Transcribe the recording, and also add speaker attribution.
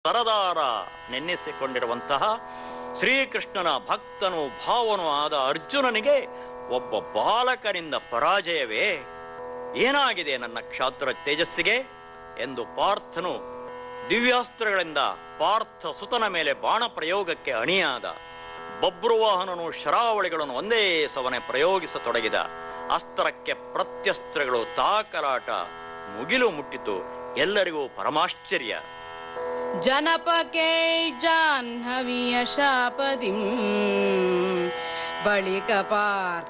Speaker 1: ಸರದಾರ ನೆನ್ನಿಸಿಕೊಂಡಿರುವಂತಹ ಶ್ರೀಕೃಷ್ಣನ ಭಕ್ತನು ಭಾವನು ಆದ ಅರ್ಜುನನಿಗೆ ಒಬ್ಬ ಬಾಲಕನಿಂದ ಪರಾಜಯವೇ ಏನಾಗಿದೆ ನನ್ನ ಕ್ಷಾತ್ರ ತೇಜಸ್ಸಿಗೆ ಎಂದು ಪಾರ್ಥನು ದಿವ್ಯಾಸ್ತ್ರಗಳಿಂದ ಪಾರ್ಥ ಸುತನ ಮೇಲೆ ಬಾಣ ಪ್ರಯೋಗಕ್ಕೆ ಅಣಿಯಾದ ಬಬ್ರುವಾಹನನು ಶರಾವಳಿಗಳನ್ನು ಒಂದೇ ಸವನೆ ಪ್ರಯೋಗಿಸತೊಡಗಿದ ಅಸ್ತ್ರಕ್ಕೆ ಪ್ರತ್ಯಸ್ತ್ರಗಳು ತಾಕಲಾಟ ಮುಗಿಲು ಮುಟ್ಟಿತು ಎಲ್ಲರಿಗೂ ಪರಮಾಶ್ಚರ್ಯ
Speaker 2: ಜನಪಕೆ ಜಾಹ್ನವಿಯ ಶಾಪದಿಂ ಬಳಿಕ ಪಾರ್ಥ